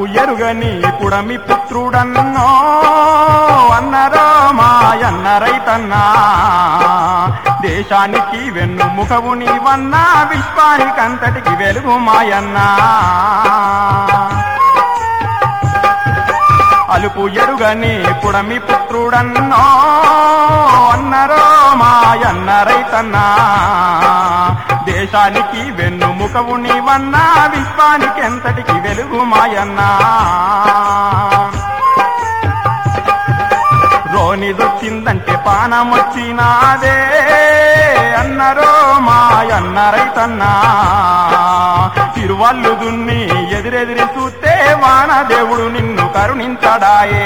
ఎరుగని పుడమి పుత్రుడన్నో అన్నరో మాయన్న రైతన్నా దేశానికి వెన్ను ముఖవు నీవన్నా విశ్వానికంతటికి వెలుగు మాయన్నా అలుపు ఎరుగని పుడమి పుత్రుడన్నో అన్నరో మాయన్న రైతన్నా దేశానికి వెన్ను ముఖవు నీవన్నా విశ్వానికి ఎంతటికి వెలుగు మాయన్నా రోనిదొచ్చిందంటే పానమొచ్చినాదే అన్నరో మాయన్న రైతన్నా తిరువల్లు దున్ని ఎదురెదిరి చూస్తే వానదేవుడు నిన్ను కరుణించడాయే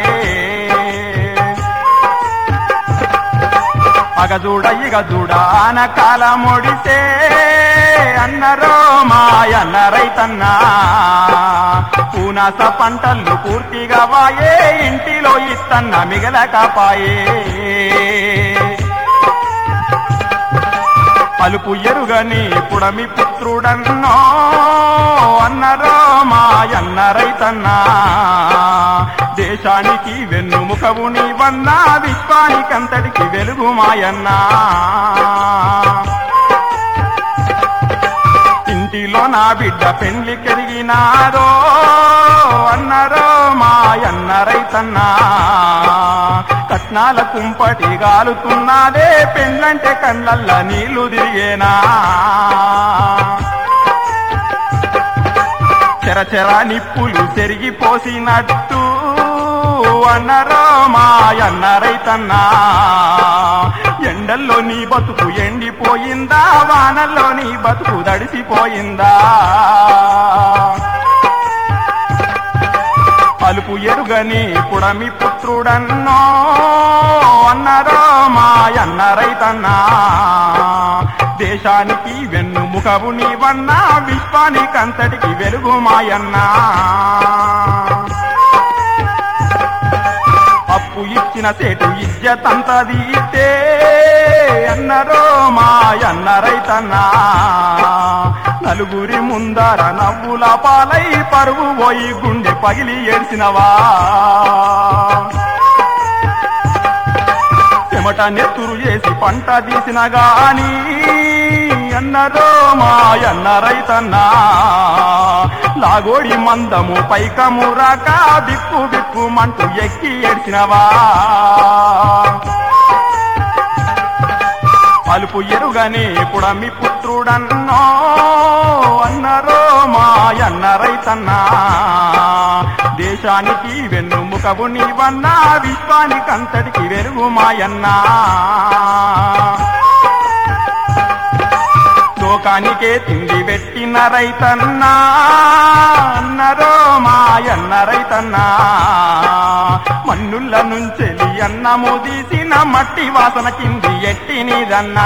అగజూడ ఇగజూడ ఆనకాల మొడితే అన్నరో మాయన్న రైతన్నా పూనాస పంటలు పూర్తిగా వాయే ఇంటిలో ఇత్తన్న మిగలకపాయే అలుపు ఎరుగని పుడమి పుత్రుడన్నో అన్నరో మాయన్న రైతన్నా దేశానికి వెన్నుముఖవు నీవన్నా విశ్వానికంతటికి వెలుగు మాయన్నా ఇంటిలో నా బిడ్డ పెళ్లి కెరిగినారో అన్నరో మాయన్న రైతన్నా కట్నాల కుంపటి గాలుతున్నదే పెండ్లంటే కళ్ళల్ల నీళ్లు తిరిగేనా చెరచెర నిప్పులు చెరిగిపోసినట్టు అన్నరో మాయన్న రైతన్నా ఎండల్లో నీ బతుకు ఎండిపోయిందా వానల్లో నీ బతుకు దడిసిపోయిందా పలుపు ఎరుగని పుడమి పుత్రుడన్నో అన్నరో మాయన్న రైతన్నా దేశానికి వెన్ను ముఖవు నీవన్నా విశ్వానికంతటికి వెలుగు మాయన్నా అప్పు ఇచ్చిన సేటు ఇజ్జతంతా తీస్తే అన్నరో మాయన్న రైతన్నా నలుగురి ముందర నవ్వుల పాలై పరుగు పోయి గుండె పగిలి ఏడ్చినవా చెమట నెత్తురు చేసి పంట తీసిన గాని అన్నరో మాయన్న రైతన్నా లాగోడి మందము పైకము రాక బిక్కు బిక్కు మంటూ ఎక్కి ఏడ్చినవా అలుపు ఎరుగని పుడమి పుత్రుడన్నో అన్నరో మాయన్న రైతన్నా దేశానికి వెన్ను ముఖవు నీవన్నా విశ్వానికంతటికి వెలుగు మాయన్నా లోకానికే తిండి పెట్టిన రైతన్నా అన్నరో మాయన్న రైతన్నా మన్నుల నుంచెలి అన్నము తీసిన మట్టి వాసన కింది ఎట్టినిదన్నా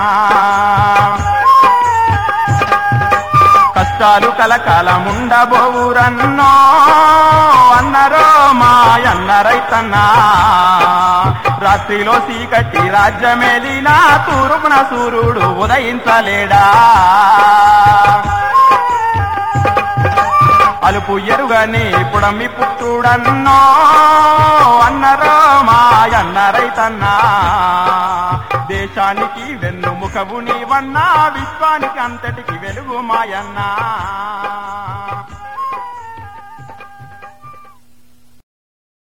కష్టాలు కలకాలముండబోవురన్నో అన్నరో మాయన్న రైతన్నా రాత్రిలో చీకటి రాజ్యమేలినా తూర్పున సూర్యుడు ఉదయించలేడా అలుపు ఎరుగని పుడమి పుత్రుడన్నో అన్నరో మాయన్న రైతన్నా దేశానికి వెన్ను ముఖవు నీవన్నా విశ్వానికి అంతటికి వెలుగు మాయన్నా